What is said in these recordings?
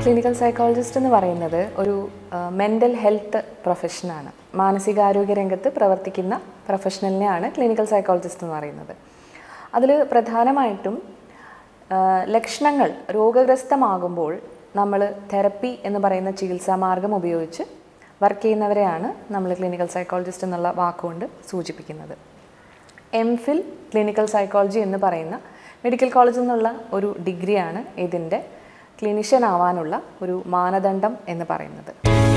clinical psychologist എന്ന് പറയുന്നത് ഒരു മെൻ്റൽ ഹെൽത്ത് പ്രൊഫഷനാണ് മാനസികാരോഗ്യ രംഗത്ത് പ്രവർത്തിക്കുന്ന പ്രൊഫഷണലിനെയാണ് ക്ലിനിക്കൽ സൈക്കോളജിസ്റ്റ് എന്ന് പറയുന്നത് അതിൽ പ്രധാനമായിട്ടും ആ, ലക്ഷണങ്ങൾ രോഗഗ്രസ്തമാകുമ്പോൾ നമ്മൾ തെറപ്പി എന്ന് പറയുന്ന ചികിത്സാ മാർഗം ഉപയോഗിച്ച് വർക്ക് ചെയ്യുന്നവരെയാണ് നമ്മൾ ക്ലിനിക്കൽ സൈക്കോളജിസ്റ്റ് എന്നുള്ള വാക്കുകൊണ്ട് സൂചിപ്പിക്കുന്നത് എം ഫിൽ ക്ലിനിക്കൽ സൈക്കോളജി എന്ന് പറയുന്ന മെഡിക്കൽ കോളേജിൽ നിന്നുള്ള ഒരു ഡിഗ്രിയാണ് ഇതിൻ്റെ ക്ലിനിഷ്യൻ ആവാനുള്ള ഒരു മാനദണ്ഡം എന്ന് പറയുന്നത്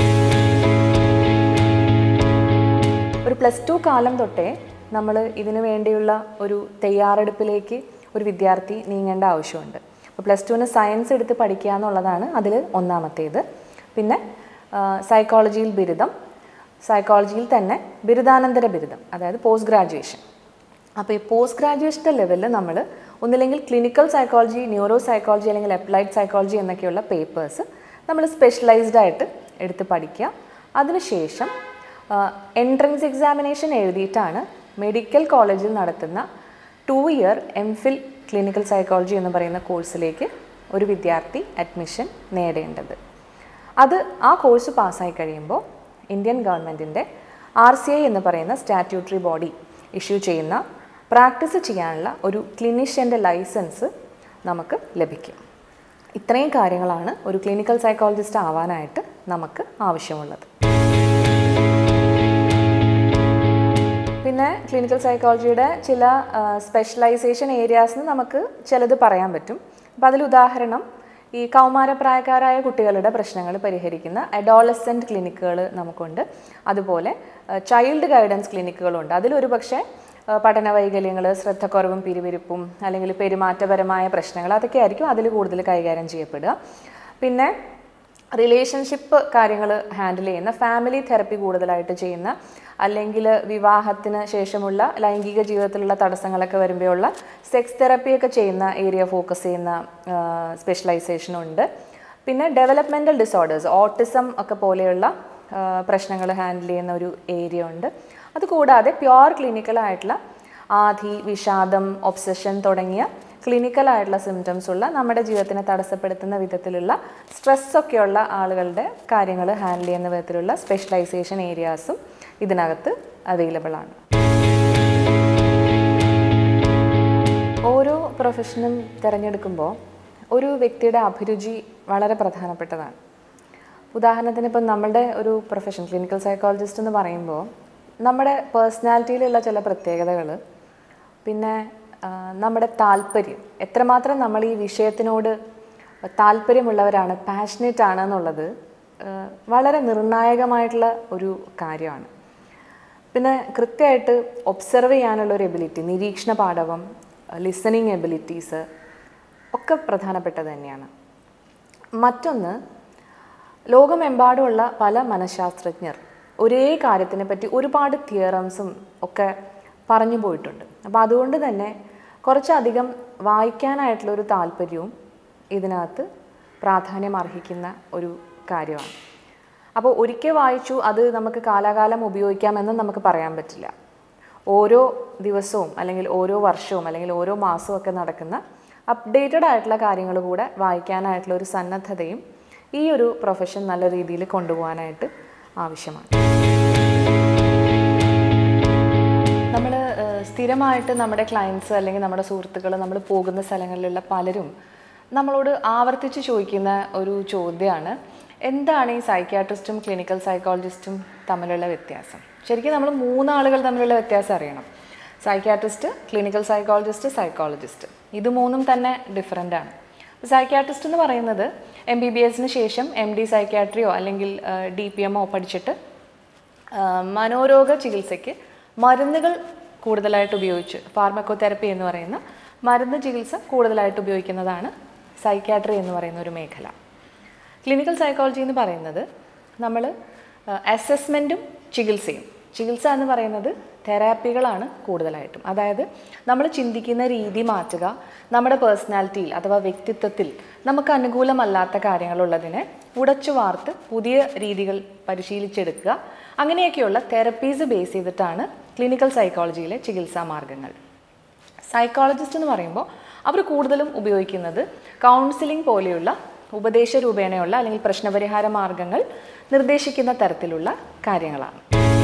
ഒരു പ്ലസ് ടു കാലം തൊട്ടേ നമ്മൾ ഇതിനു വേണ്ടിയുള്ള ഒരു തയ്യാറെടുപ്പിലേക്ക് ഒരു വിദ്യാർത്ഥി നീങ്ങേണ്ട ആവശ്യമുണ്ട് അപ്പോൾ പ്ലസ് ടുവിന് സയൻസ് എടുത്ത് പഠിക്കുക എന്നുള്ളതാണ് അതിൽ ഒന്നാമത്തേത് പിന്നെ സൈക്കോളജിയിൽ ബിരുദം സൈക്കോളജിയിൽ തന്നെ ബിരുദാനന്തര ബിരുദം അതായത് പോസ്റ്റ് ഗ്രാജുവേഷൻ അപ്പോൾ ഈ പോസ്റ്റ് ഗ്രാജുവേഷൻ്റെ ലെവലിൽ നമ്മൾ ഒന്നില്ലെങ്കിൽ ക്ലിനിക്കൽ സൈക്കോളജി ന്യൂറോ സൈക്കോളജി അല്ലെങ്കിൽ അപ്ലൈഡ് സൈക്കോളജി എന്നൊക്കെയുള്ള പേപ്പേഴ്സ് നമ്മൾ സ്പെഷ്യലൈസ്ഡ് ആയിട്ട് എടുത്ത് പഠിക്കുക അതിനുശേഷം എൻട്രൻസ് എക്സാമിനേഷൻ എഴുതിയിട്ടാണ് മെഡിക്കൽ കോളേജിൽ നടത്തുന്ന two year M Phil clinical psychology എന്ന് പറയുന്ന കോഴ്സിലേക്ക് ഒരു വിദ്യാർത്ഥി അഡ്മിഷൻ നേടേണ്ടത് അത് ആ കോഴ്സ് പാസ്സായി കഴിയുമ്പോൾ ഇന്ത്യൻ ഗവൺമെൻറ്റിൻ്റെ ആർ സി ഐ എന്ന് പറയുന്ന സ്റ്റാറ്റ്യൂട്ടറി ബോഡി ഇഷ്യൂ ചെയ്യുന്ന പ്രാക്ടീസ് ചെയ്യാനുള്ള ഒരു ക്ലിനിഷ്യൻ്റെ ലൈസൻസ് നമുക്ക് ലഭിക്കും ഇത്രയും കാര്യങ്ങളാണ് ഒരു ക്ലിനിക്കൽ സൈക്കോളജിസ്റ്റ് ആവാനായിട്ട് നമുക്ക് ആവശ്യമുള്ളത് പിന്നെ ക്ലിനിക്കൽ സൈക്കോളജിയുടെ ചില സ്പെഷ്യലൈസേഷൻ ഏരിയാസിന് നമുക്ക് ചിലത് പറയാൻ പറ്റും അപ്പോൾ അതിൽ ഉദാഹരണം ഈ കൗമാരപ്രായക്കാരായ കുട്ടികളുടെ പ്രശ്നങ്ങൾ പരിഹരിക്കുന്ന അഡോളസെൻറ്റ് ക്ലിനിക്കുകൾ നമുക്കുണ്ട് അതുപോലെ ചൈൽഡ് ഗൈഡൻസ് ക്ലിനിക്കുകളുണ്ട് അതിലൊരു പക്ഷേ ആ, പഠന വൈകല്യങ്ങൾ ശ്രദ്ധക്കുറവും പിരിവിരിപ്പും അല്ലെങ്കിൽ പെരുമാറ്റപരമായ പ്രശ്നങ്ങൾ അതൊക്കെ ആയിരിക്കും അതിൽ കൂടുതൽ കൈകാര്യം ചെയ്യപ്പെടുക പിന്നെ റിലേഷൻഷിപ്പ് കാര്യങ്ങൾ ഹാൻഡിൽ ചെയ്യുന്ന ഫാമിലി തെറപ്പി കൂടുതലായിട്ട് ചെയ്യുന്ന അല്ലെങ്കിൽ വിവാഹത്തിന് ശേഷമുള്ള ലൈംഗിക ജീവിതത്തിലുള്ള തടസ്സങ്ങളൊക്കെ വരുമ്പോഴുള്ള സെക്സ് തെറപ്പിയൊക്കെ ചെയ്യുന്ന ഏരിയ ഫോക്കസ് ചെയ്യുന്ന സ്പെഷ്യലൈസേഷൻ ഉണ്ട് പിന്നെ ഡെവലപ്മെൻറ്റൽ ഡിസോർഡേഴ്സ് ഓട്ടിസം ഒക്കെ പോലെയുള്ള പ്രശ്നങ്ങൾ ഹാൻഡിൽ ചെയ്യുന്ന ഒരു ഏരിയ ഉണ്ട് അതുകൂടാതെ പ്യുവർ ക്ലിനിക്കലായിട്ടുള്ള ആധി വിഷാദം ഒബ്സഷൻ തുടങ്ങിയ ക്ലിനിക്കലായിട്ടുള്ള സിംറ്റംസ് ഉള്ള നമ്മുടെ ജീവിതത്തിനെ തടസ്സപ്പെടുത്തുന്ന വിധത്തിലുള്ള സ്ട്രെസ്സൊക്കെയുള്ള ആളുകളുടെ കാര്യങ്ങൾ ഹാൻഡിൽ ചെയ്യുന്ന വിധത്തിലുള്ള സ്പെഷ്യലൈസേഷൻ ഏരിയാസും ഇതിനകത്ത് അവൈലബിൾ ആണ് ഓരോ പ്രൊഫഷനും തിരഞ്ഞെടുക്കുമ്പോൾ ഒരു വ്യക്തിയുടെ അഭിരുചി വളരെ പ്രധാനപ്പെട്ടതാണ് ഉദാഹരണത്തിന് ഇപ്പം നമ്മുടെ ഒരു പ്രൊഫഷൻ ക്ലിനിക്കൽ സൈക്കോളജിസ്റ്റ് എന്ന് പറയുമ്പോൾ നമ്മുടെ പേഴ്സണാലിറ്റിയിലുള്ള ചില പ്രത്യേകതകൾ പിന്നെ ആ, നമ്മുടെ താല്പര്യം എത്രമാത്രം നമ്മൾ ഈ വിഷയത്തിനോട് താല്പര്യമുള്ളവരാണ് പാഷനേറ്റ് ആണ് എന്നുള്ളത് ആ, വളരെ നിർണായകമായിട്ടുള്ള ഒരു കാര്യമാണ് പിന്നെ കൃത്യമായിട്ട് ഒബ്സർവ് ചെയ്യാനുള്ള ഒരു എബിലിറ്റി നിരീക്ഷണ പാഠവം ലിസണിങ് എബിലിറ്റീസ് ഒക്കെ പ്രധാനപ്പെട്ടത് തന്നെയാണ് മറ്റൊന്ന് ലോകമെമ്പാടുമുള്ള പല മനഃശാസ്ത്രജ്ഞർ ഒരേ കാര്യത്തിനെ പറ്റി ഒരുപാട് തിയറംസും ഒക്കെ പറഞ്ഞു പോയിട്ടുണ്ട് അപ്പോൾ അതുകൊണ്ട് തന്നെ കുറച്ചധികം വായിക്കാനായിട്ടുള്ള ഒരു താല്പര്യവും ഇതിനകത്ത് പ്രാധാന്യം അർഹിക്കുന്ന ഒരു കാര്യമാണ് അപ്പോൾ ഒരിക്കൽ വായിച്ചു അത് നമുക്ക് കാലാകാലം ഉപയോഗിക്കാമെന്ന് നമുക്ക് പറയാൻ പറ്റില്ല ഓരോ ദിവസവും അല്ലെങ്കിൽ ഓരോ വർഷവും അല്ലെങ്കിൽ ഓരോ മാസവും ഒക്കെ നടക്കുന്ന അപ്ഡേറ്റഡ് ആയിട്ടുള്ള കാര്യങ്ങൾ കൂടെ വായിക്കാനായിട്ടുള്ള ഒരു സന്നദ്ധതയും ഈ ഒരു പ്രൊഫഷൻ നല്ല രീതിയിൽ കൊണ്ടുപോകാനായിട്ട് ആവശ്യമാണ് നമ്മൾ സ്ഥിരമായിട്ട് നമ്മുടെ ക്ലയൻസ് അല്ലെങ്കിൽ നമ്മുടെ സുഹൃത്തുക്കൾ നമ്മൾ പോകുന്ന സ്ഥലങ്ങളിലുള്ള പലരും നമ്മളോട് ആവർത്തിച്ച് ചോദിക്കുന്ന ഒരു ചോദ്യമാണ് എന്താണ് ഈ സൈക്യാട്രിസ്റ്റും ക്ലിനിക്കൽ സൈക്കോളജിസ്റ്റും തമ്മിലുള്ള വ്യത്യാസം ശരിക്കും നമ്മൾ മൂന്നാളുകൾ തമ്മിലുള്ള വ്യത്യാസം അറിയണം സൈക്യാട്രിസ്റ്റ് ക്ലിനിക്കൽ സൈക്കോളജിസ്റ്റ് സൈക്കോളജിസ്റ്റ് ഇത് മൂന്നും തന്നെ ഡിഫറെൻ്റ് ആണ് സൈക്യാട്രിസ്റ്റ് എന്ന് പറയുന്നത് എം ബി ബി എസിന് ശേഷം എം ഡി സൈക്യാട്രിയോ അല്ലെങ്കിൽ ഡി പി എമ്മോ പഠിച്ചിട്ട് ആ, മനോരോഗ ചികിത്സയ്ക്ക് മരുന്നുകൾ കൂടുതലായിട്ട് ഉപയോഗിച്ച് ഫാർമക്കോതെറപ്പി എന്ന് പറയുന്ന മരുന്ന് ചികിത്സ കൂടുതലായിട്ട് ഉപയോഗിക്കുന്നതാണ് സൈക്യാട്രി എന്ന് പറയുന്ന ഒരു മേഖല ക്ലിനിക്കൽ സൈക്കോളജി എന്ന് പറയുന്നത് നമ്മൾ അസസ്മെൻറ്റും ചികിത്സയും ചികിത്സ എന്ന് പറയുന്നത് തെറാപ്പികളാണ് കൂടുതലായിട്ടും അതായത് നമ്മൾ ചിന്തിക്കുന്ന രീതി മാറ്റുക നമ്മുടെ പേഴ്സണാലിറ്റിയിൽ അഥവാ വ്യക്തിത്വത്തിൽ നമുക്ക് അനുകൂലമല്ലാത്ത കാര്യങ്ങളുള്ളതിനെ ഉടച്ചു വാർത്ത് പുതിയ രീതികൾ പരിശീലിച്ചെടുക്കുക അങ്ങനെയൊക്കെയുള്ള തെറപ്പീസ് ബേസ് ചെയ്തിട്ടാണ് ക്ലിനിക്കൽ സൈക്കോളജിയിലെ ചികിത്സാ മാർഗങ്ങൾ സൈക്കോളജിസ്റ്റ് എന്ന് പറയുമ്പോൾ അവർ കൂടുതലും ഉപയോഗിക്കുന്നത് കൗൺസിലിംഗ് പോലെയുള്ള ഉപദേശ രൂപേണയുള്ള അല്ലെങ്കിൽ പ്രശ്നപരിഹാര മാർഗങ്ങൾ നിർദ്ദേശിക്കുന്ന തരത്തിലുള്ള കാര്യങ്ങളാണ്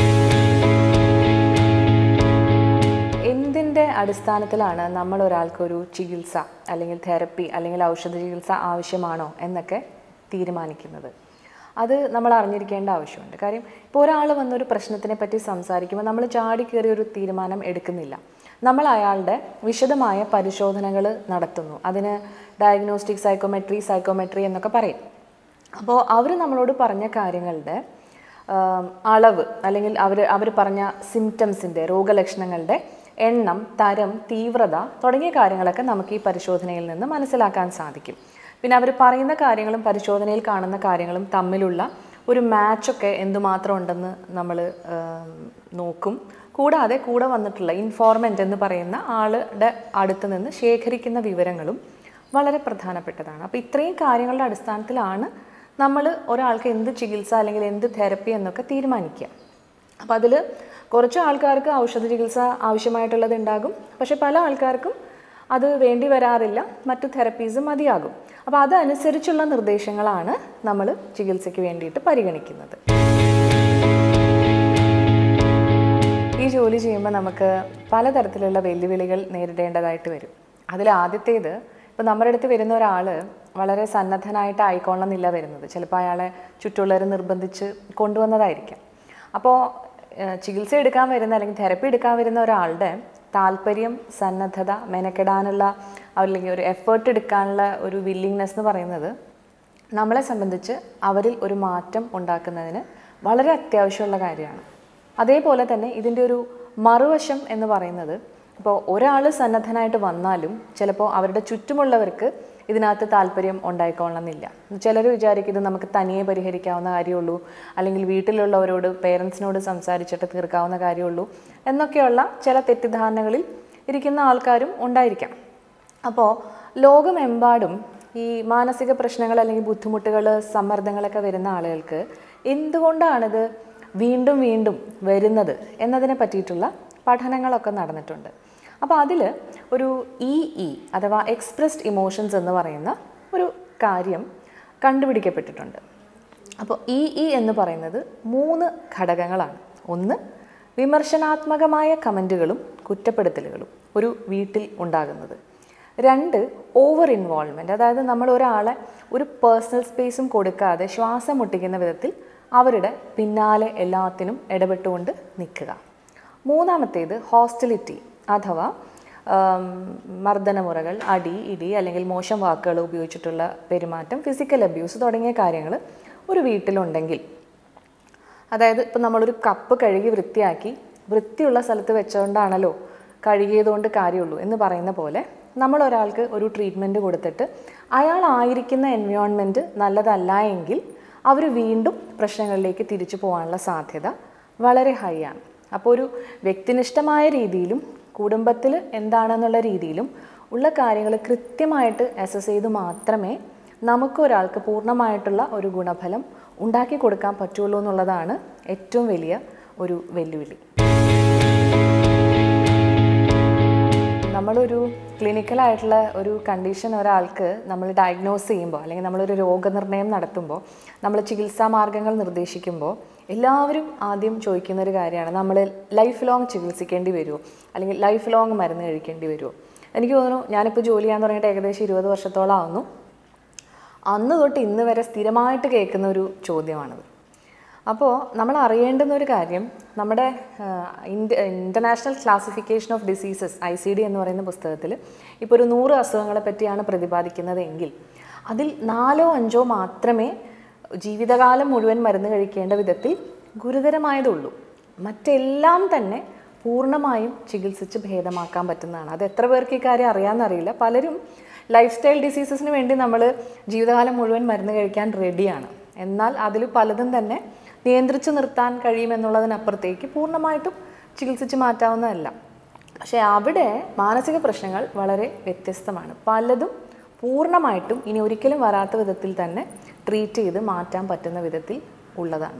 എന്തിൻ്റെ അടിസ്ഥാനത്തിലാണ് നമ്മൾ ഒരാൾക്കൊരു ചികിത്സ അല്ലെങ്കിൽ തെറപ്പി അല്ലെങ്കിൽ ഔഷധ ചികിത്സ ആവശ്യമാണോ എന്നൊക്കെ തീരുമാനിക്കുന്നത് അത് നമ്മൾ അറിഞ്ഞിരിക്കേണ്ട ആവശ്യമുണ്ട് കാര്യം ഇപ്പോൾ ഒരാൾ വന്നൊരു പ്രശ്നത്തിനെ പറ്റി സംസാരിക്കുമ്പോൾ നമ്മൾ ചാടി കയറി ഒരു തീരുമാനം എടുക്കുന്നില്ല നമ്മൾ അയാളുടെ വിശദമായ പരിശോധനകൾ നടത്തുന്നു അതിന് ഡയഗ്നോസ്റ്റിക് സൈക്കോമെട്രി സൈക്കോമെട്രി എന്നൊക്കെ പറയും അപ്പോൾ അവർ നമ്മളോട് പറഞ്ഞ കാര്യങ്ങളുടെ ആം, അളവ് അല്ലെങ്കിൽ അവർ അവർ പറഞ്ഞ സിംറ്റംസിൻ്റെ രോഗലക്ഷണങ്ങളുടെ എണ്ണം തരം തീവ്രത തുടങ്ങിയ കാര്യങ്ങളൊക്കെ നമുക്ക് ഈ പരിശോധനയിൽ നിന്ന് മനസ്സിലാക്കാൻ സാധിക്കും പിന്നെ അവർ പറയുന്ന കാര്യങ്ങളും പരിശോധനയിൽ കാണുന്ന കാര്യങ്ങളും തമ്മിലുള്ള ഒരു മാച്ചൊക്കെ എന്തുമാത്രം ഉണ്ടെന്ന് നമ്മൾ നോക്കും കൂടാതെ കൂടെ വന്നിട്ടുള്ള ഇൻഫോർമെൻ്റ് എന്ന് പറയുന്ന ആളുടെ അടുത്ത് നിന്ന് ശേഖരിക്കുന്ന വിവരങ്ങളും വളരെ പ്രധാനപ്പെട്ടതാണ് അപ്പോൾ ഇത്രയും കാര്യങ്ങളുടെ അടിസ്ഥാനത്തിലാണ് നമ്മൾ ഒരാൾക്ക് എന്ത് ചികിത്സ അല്ലെങ്കിൽ എന്ത് തെറപ്പി എന്നൊക്കെ തീരുമാനിക്കുക അപ്പോൾ അതിൽ കുറച്ച് ആൾക്കാർക്ക് ഔഷധ ചികിത്സ ആവശ്യമായിട്ടുള്ളത് ഉണ്ടാകും പക്ഷെ പല ആൾക്കാർക്കും അത് വേണ്ടി വരാറില്ല മറ്റു തെറപ്പീസ് മതിയാകും അപ്പോൾ അതനുസരിച്ചുള്ള നിർദ്ദേശങ്ങളാണ് നമ്മൾ ചികിത്സയ്ക്ക് വേണ്ടിയിട്ട് പരിഗണിക്കുന്നത് ഈ ജോലി ചെയ്യുമ്പോൾ നമുക്ക് പലതരത്തിലുള്ള വെല്ലുവിളികൾ നേരിടേണ്ടതായിട്ട് വരും അതിൽ ആദ്യത്തേത് ഇപ്പോൾ നമ്മുടെ അടുത്ത് വരുന്ന ഒരാൾ വളരെ സന്നദ്ധനായിട്ട് ആയിക്കൊള്ളണമെന്നില്ല വരുന്നത് ചിലപ്പോൾ അയാളെ ചുറ്റുള്ളവർ നിർബന്ധിച്ച് കൊണ്ടുവന്നതായിരിക്കാം അപ്പോൾ ഏഹ്, ചികിത്സ എടുക്കാൻ വരുന്ന അല്ലെങ്കിൽ തെറപ്പി എടുക്കാൻ വരുന്ന ഒരാളുടെ താല്പര്യം സന്നദ്ധത മെനക്കെടാനുള്ള അല്ലെങ്കിൽ ഒരു എഫേർട്ട് എടുക്കാനുള്ള ഒരു വില്ലിങ്നെസ് എന്ന് പറയുന്നത് നമ്മളെ സംബന്ധിച്ച് അവരിൽ ഒരു മാറ്റം ഉണ്ടാക്കുന്നതിന് വളരെ അത്യാവശ്യമുള്ള കാര്യമാണ് അതേപോലെ തന്നെ ഇതിൻ്റെ ഒരു മറുവശം എന്ന് പറയുന്നത് ഇപ്പോൾ ഒരാൾ സന്നദ്ധനായിട്ട് വന്നാലും ചിലപ്പോൾ അവരുടെ ചുറ്റുമുള്ളവർക്ക് ഇതിനകത്ത് താല്പര്യം ഉണ്ടായിക്കൊള്ളണമെന്നില്ല ചിലർ വിചാരിക്കും ഇത് നമുക്ക് തനിയെ പരിഹരിക്കാവുന്ന കാര്യമുള്ളൂ അല്ലെങ്കിൽ വീട്ടിലുള്ളവരോട് പേരൻസിനോട് സംസാരിച്ചിട്ട് തീർക്കാവുന്ന കാര്യമുള്ളൂ എന്നൊക്കെയുള്ള ചില തെറ്റിദ്ധാരണകളിൽ ഇരിക്കുന്ന ആൾക്കാരും ഉണ്ടായിരിക്കാം അപ്പോൾ ലോകമെമ്പാടും ഈ മാനസിക പ്രശ്നങ്ങൾ അല്ലെങ്കിൽ ബുദ്ധിമുട്ടുകൾ സമ്മർദ്ദങ്ങളൊക്കെ വരുന്ന ആളുകൾക്ക് എന്തുകൊണ്ടാണിത് വീണ്ടും വീണ്ടും വരുന്നത് എന്നതിനെ പറ്റിയിട്ടുള്ള പഠനങ്ങളൊക്കെ നടന്നിട്ടുണ്ട് അപ്പോൾ അതിൽ ഒരു ഇ ഇ അഥവാ എക്സ്പ്രസ്ഡ് ഇമോഷൻസ് എന്ന് പറയുന്ന ഒരു കാര്യം കണ്ടുപിടിക്കപ്പെട്ടിട്ടുണ്ട് അപ്പോൾ ഇ ഇ എന്ന് പറയുന്നത് മൂന്ന് ഘടകങ്ങളാണ് ഒന്ന് വിമർശനാത്മകമായ കമൻറ്റുകളും കുറ്റപ്പെടുത്തലുകളും ഒരു വീട്ടിൽ ഉണ്ടാകുന്നത് രണ്ട് ഓവർ ഇൻവോൾവ്മെൻറ്റ് അതായത് നമ്മൾ ഒരാളെ ഒരു പേഴ്സണൽ സ്പേസും കൊടുക്കാതെ ശ്വാസം മുട്ടിക്കുന്ന വിധത്തിൽ അവരുടെ പിന്നാലെ എല്ലാത്തിനും ഇടപെട്ടുകൊണ്ട് നിൽക്കുക മൂന്നാമത്തേത് ഹോസ്റ്റലിറ്റി അഥവാ ആം, മർദ്ദനമുറകൾ അടി ഇടി അല്ലെങ്കിൽ മോശം വാക്കുകൾ ഉപയോഗിച്ചിട്ടുള്ള പെരുമാറ്റം ഫിസിക്കൽ അബ്യൂസ് തുടങ്ങിയ കാര്യങ്ങൾ ഒരു വീട്ടിലുണ്ടെങ്കിൽ അതായത് ഇപ്പം നമ്മളൊരു കപ്പ് കഴുകി വൃത്തിയാക്കി വൃത്തിയുള്ള സ്ഥലത്ത് വെച്ചുകൊണ്ടാണല്ലോ കഴുകിയതുകൊണ്ട് കാര്യമുള്ളൂ എന്ന് പറയുന്ന പോലെ നമ്മൾ ഒരാൾക്ക് ഒരു ട്രീറ്റ്മെൻറ്റ് കൊടുത്തിട്ട് അയാളായിരിക്കുന്ന എൻവയോൺമെൻറ്റ് നല്ലതല്ല എങ്കിൽ അവർ വീണ്ടും പ്രശ്നങ്ങളിലേക്ക് തിരിച്ചു പോകാനുള്ള സാധ്യത വളരെ ഹൈ ആണ് അപ്പോൾ ഒരു വ്യക്തിനിഷ്ഠമായ രീതിയിലും കുടുംബത്തിൽ എന്താണെന്നുള്ള രീതിയിലും ഉള്ള കാര്യങ്ങൾ കൃത്യമായിട്ട് അസസ് ചെയ്ത് മാത്രമേ നമുക്ക് ഒരാൾക്ക് പൂർണ്ണമായിട്ടുള്ള ഒരു ഗുണഫലം ഉണ്ടാക്കി കൊടുക്കാൻ പറ്റുള്ളൂ എന്നുള്ളതാണ് ഏറ്റവും വലിയ ഒരു വെല്ലുവിളി നമ്മളൊരു ക്ലിനിക്കലായിട്ടുള്ള ഒരു കണ്ടീഷൻ ഒരാൾക്ക് നമ്മൾ ഡയഗ്നോസ് ചെയ്യുമ്പോൾ അല്ലെങ്കിൽ നമ്മളൊരു രോഗനിർണയം നടത്തുമ്പോൾ നമ്മൾ ചികിത്സാ മാർഗങ്ങൾ നിർദ്ദേശിക്കുമ്പോൾ എല്ലാവരും ആദ്യം ചോദിക്കുന്ന ഒരു കാര്യമാണ് നമ്മൾ ലൈഫ് ലോങ് ചികിത്സിക്കേണ്ടി വരുമോ അല്ലെങ്കിൽ ലൈഫ് ലോങ് മരുന്ന് കഴിക്കേണ്ടി വരുമോ എനിക്ക് തോന്നുന്നു ഞാനിപ്പോൾ ജോലി ചെയ്യാൻ തുടങ്ങിയിട്ട് ഏകദേശം ഇരുപത് വർഷത്തോളം ആവുന്നു അന്ന് തൊട്ട് ഇന്ന് വരെ സ്ഥിരമായിട്ട് കേൾക്കുന്ന ഒരു ചോദ്യമാണത് അപ്പോൾ നമ്മൾ അറിയേണ്ടുന്ന ഒരു കാര്യം നമ്മുടെ international classification of diseases I C D എന്ന് പറയുന്ന പുസ്തകത്തിൽ ഇപ്പോൾ ഒരു നൂറ് അസുഖങ്ങളെ പറ്റിയാണ് പ്രതിപാദിക്കുന്നത് എങ്കിൽ അതിൽ നാലോ അഞ്ചോ മാത്രമേ ജീവിതകാലം മുഴുവൻ മരുന്ന് കഴിക്കേണ്ട വിധത്തിൽ ഗുരുതരമായതുള്ളൂ മറ്റെല്ലാം തന്നെ പൂർണ്ണമായും ചികിത്സിച്ച് ഭേദമാക്കാൻ പറ്റുന്നതാണ് അത് എത്ര പേർക്ക് ഈ കാര്യം അറിയാമെന്നറിയില്ല പലരും ലൈഫ് സ്റ്റൈൽ ഡിസീസസിന് വേണ്ടി നമ്മൾ ജീവിതകാലം മുഴുവൻ മരുന്ന് കഴിക്കാൻ റെഡിയാണ് എന്നാൽ അതിൽ പലതും തന്നെ നിയന്ത്രിച്ചു നിർത്താൻ കഴിയുമെന്നുള്ളതിനപ്പുറത്തേക്ക് പൂർണ്ണമായിട്ടും ചികിത്സിച്ച് മാറ്റാവുന്നതല്ല പക്ഷേ അവിടെ മാനസിക പ്രശ്നങ്ങൾ വളരെ വ്യത്യസ്തമാണ് പലതും പൂർണ്ണമായിട്ടും ഇനി ഒരിക്കലും വരാത്ത വിധത്തിൽ തന്നെ ട്രീറ്റ് ചെയ്ത് മാറ്റാൻ പറ്റുന്ന വിധത്തിൽ ഉള്ളതാണ്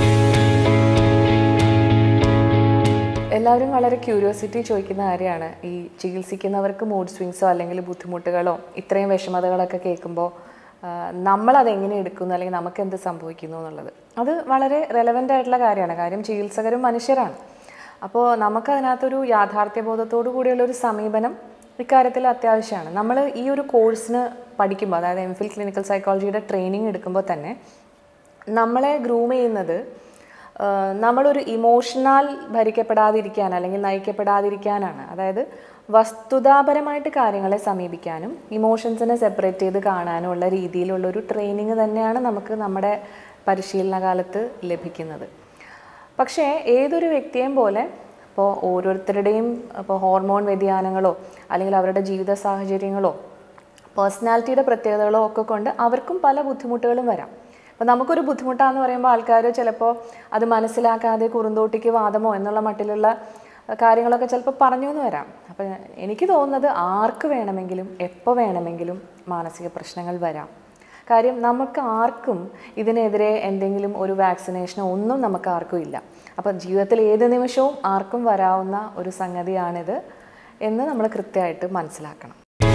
എല്ലാവരും വളരെ ക്യൂരിയോസിറ്റി ചോദിക്കുന്ന കാര്യമാണ് ഈ ചികിത്സിക്കുന്നവർക്ക് മൂഡ് സ്വിങ്സോ അല്ലെങ്കിൽ ബുദ്ധിമുട്ടുകളോ ഇത്രയും വിഷമതകളൊക്കെ കേൾക്കുമ്പോൾ നമ്മളതെങ്ങനെ എടുക്കുന്നു അല്ലെങ്കിൽ നമുക്ക് എന്ത് സംഭവിക്കുന്നു എന്നുള്ളത് അത് വളരെ റെലവൻ്റ് ആയിട്ടുള്ള കാര്യമാണ് കാര്യം ചികിത്സകരും മനുഷ്യരാണ് അപ്പോൾ നമുക്കതിനകത്തൊരു യാഥാർത്ഥ്യബോധത്തോടു കൂടിയുള്ള ഒരു സമീപനം ഇക്കാര്യത്തിൽ അത്യാവശ്യമാണ് നമ്മൾ ഈ ഒരു കോഴ്സിന് പഠിക്കുമ്പോൾ അതായത് എം ഫിൽ ക്ലിനിക്കൽ സൈക്കോളജിയുടെ ട്രെയിനിങ് എടുക്കുമ്പോൾ തന്നെ നമ്മളെ ഗ്രൂം ചെയ്യുന്നത് ആ, നമ്മളൊരു ഇമോഷണൽ ഭരിക്കപ്പെടാതിരിക്കാൻ അല്ലെങ്കിൽ നയിക്കപ്പെടാതിരിക്കാനാണ് അതായത് വസ്തുതാപരമായിട്ട് കാര്യങ്ങളെ സമീപിക്കാനും ഇമോഷൻസിനെ സെപ്പറേറ്റ് ചെയ്ത് കാണാനും ഉള്ള രീതിയിലുള്ള ഒരു ട്രെയിനിങ് തന്നെയാണ് നമുക്ക് നമ്മുടെ പരിശീലന കാലത്ത് ലഭിക്കുന്നത് പക്ഷേ ഏതൊരു വ്യക്തിയെയും പോലെ ഇപ്പോൾ ഓരോരുത്തരുടെയും ഇപ്പോൾ ഹോർമോൺ വ്യതിയാനങ്ങളോ അല്ലെങ്കിൽ അവരുടെ ജീവിത സാഹചര്യങ്ങളോ പേഴ്സണാലിറ്റിയുടെ പ്രത്യേകതകളോ ഒക്കെ കൊണ്ട് അവർക്കും പല ബുദ്ധിമുട്ടുകളും വരാം അപ്പോൾ നമുക്കൊരു ബുദ്ധിമുട്ടാന്ന് പറയുമ്പോൾ ആൾക്കാർ ചിലപ്പോൾ അത് മനസ്സിലാക്കാതെ കുറുന്തോട്ടിക്ക് വാദമോ എന്നുള്ള മട്ടിലുള്ള കാര്യങ്ങളൊക്കെ ചിലപ്പോൾ പറഞ്ഞു എന്ന് വരാം അപ്പോൾ എനിക്ക് തോന്നുന്നത് ആർക്ക് വേണമെങ്കിലും എപ്പോൾ വേണമെങ്കിലും മാനസിക പ്രശ്നങ്ങൾ വരാം കാര്യം നമുക്ക് ആർക്കും ഇതിനെതിരെ എന്തെങ്കിലും ഒരു വാക്സിനേഷനോ ഒന്നും നമുക്ക് ആർക്കും ഇല്ല അപ്പം ജീവിതത്തിൽ ഏത് നിമിഷവും ആർക്കും വരാവുന്ന ഒരു സംഗതിയാണിത് എന്ന് നമ്മൾ കൃത്യമായിട്ട് മനസ്സിലാക്കണം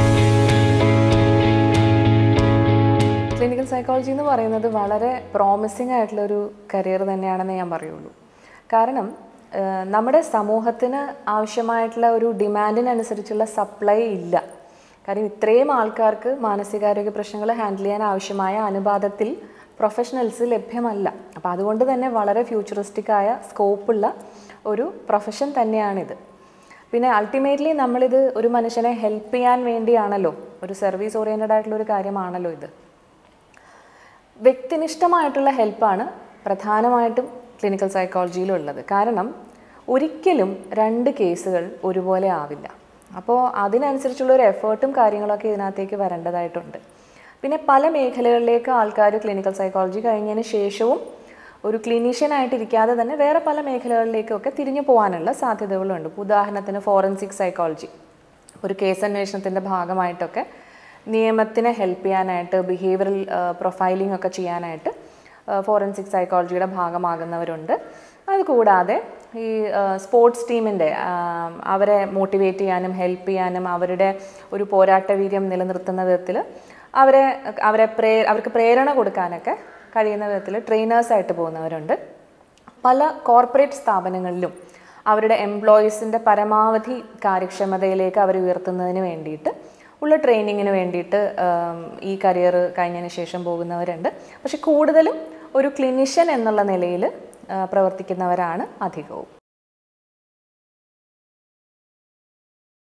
ക്ലിനിക്കൽ സൈക്കോളജി എന്ന് പറയുന്നത് വളരെ പ്രോമിസിങ് ആയിട്ടുള്ളൊരു കരിയർ തന്നെയാണെന്ന് ഞാൻ പറയുള്ളൂ കാരണം ഏഹ്, നമ്മുടെ സമൂഹത്തിന് ആവശ്യമായിട്ടുള്ള ഒരു ഡിമാൻഡിനനുസരിച്ചുള്ള സപ്ലൈ ഇല്ല കാര്യം ഇത്രയും ആൾക്കാർക്ക് മാനസികാരോഗ്യ പ്രശ്നങ്ങൾ ഹാൻഡിൽ ചെയ്യാൻ ആവശ്യമായ അനുപാതത്തിൽ പ്രൊഫഷണൽസ് ലഭ്യമല്ല അപ്പോൾ അതുകൊണ്ട് തന്നെ വളരെ ഫ്യൂച്ചറിസ്റ്റിക് ആയ സ്കോപ്പുള്ള ഒരു പ്രൊഫഷൻ തന്നെയാണിത് പിന്നെ അൾട്ടിമേറ്റ്ലി നമ്മളിത് ഒരു മനുഷ്യനെ ഹെൽപ്പ് ചെയ്യാൻ വേണ്ടിയാണല്ലോ ഒരു സർവീസ് ഓറിയൻറ്റഡ് ആയിട്ടുള്ള ഒരു കാര്യമാണല്ലോ ഇത് വ്യക്തിനിഷ്ഠമായിട്ടുള്ള ഹെൽപ്പാണ് പ്രധാനമായിട്ടും ക്ലിനിക്കൽ സൈക്കോളജിയിലുള്ളത് കാരണം ഒരിക്കലും രണ്ട് കേസുകൾ ഒരുപോലെ ആവില്ല അപ്പോൾ അതിനനുസരിച്ചുള്ള ഒരു എഫേർട്ടും കാര്യങ്ങളൊക്കെ ഇതിനകത്തേക്ക് വരേണ്ടതായിട്ടുണ്ട് പിന്നെ പല മേഖലകളിലേക്ക് ആൾക്കാർ ക്ലിനിക്കൽ സൈക്കോളജി കഴിഞ്ഞതിന് ശേഷവും ഒരു ക്ലിനീഷ്യനായിട്ട് ഇരിക്കാതെ തന്നെ വേറെ പല മേഖലകളിലേക്കൊക്കെ തിരിഞ്ഞു പോകാനുള്ള സാധ്യതകളുണ്ട് ഇപ്പൊ ഉദാഹരണത്തിന് ഫോറൻസിക് സൈക്കോളജി ഒരു കേസ് അന്വേഷണത്തിൻ്റെ ഭാഗമായിട്ടൊക്കെ നിയമത്തിനെ ഹെൽപ്പ് ചെയ്യാനായിട്ട് ബിഹേവിയറൽ പ്രൊഫൈലിംഗ് ഒക്കെ ചെയ്യാനായിട്ട് ഫോറൻസിക് സൈക്കോളജിയുടെ ഭാഗമാകുന്നവരുണ്ട് അതുകൂടാതെ ഈ സ്പോർട്സ് ടീമിൻ്റെ അവരെ മോട്ടിവേറ്റ് ചെയ്യാനും ഹെൽപ്പ് ചെയ്യാനും അവരുടെ ഒരു പോരാട്ട വീര്യം നിലനിർത്തുന്ന വിധത്തിൽ അവരെ അവരെ പ്രേ അവർക്ക് പ്രേരണ കൊടുക്കാനൊക്കെ കഴിയുന്ന വിധത്തിൽ ട്രെയിനേഴ്സായിട്ട് പോകുന്നവരുണ്ട് പല കോർപ്പറേറ്റ് സ്ഥാപനങ്ങളിലും അവരുടെ എംപ്ലോയീസിൻ്റെ പരമാവധി കാര്യക്ഷമതയിലേക്ക് അവർ ഉയർത്തുന്നതിന് വേണ്ടിയിട്ട് ഉള്ള ട്രെയിനിങ്ങിന് വേണ്ടിയിട്ട് ആം, ഈ കരിയർ കഴിഞ്ഞതിന് ശേഷം പോകുന്നവരുണ്ട് പക്ഷെ കൂടുതലും ഒരു ക്ലിനിഷ്യൻ എന്നുള്ള നിലയിൽ പ്രവർത്തിക്കുന്നവരാണ് അധികവും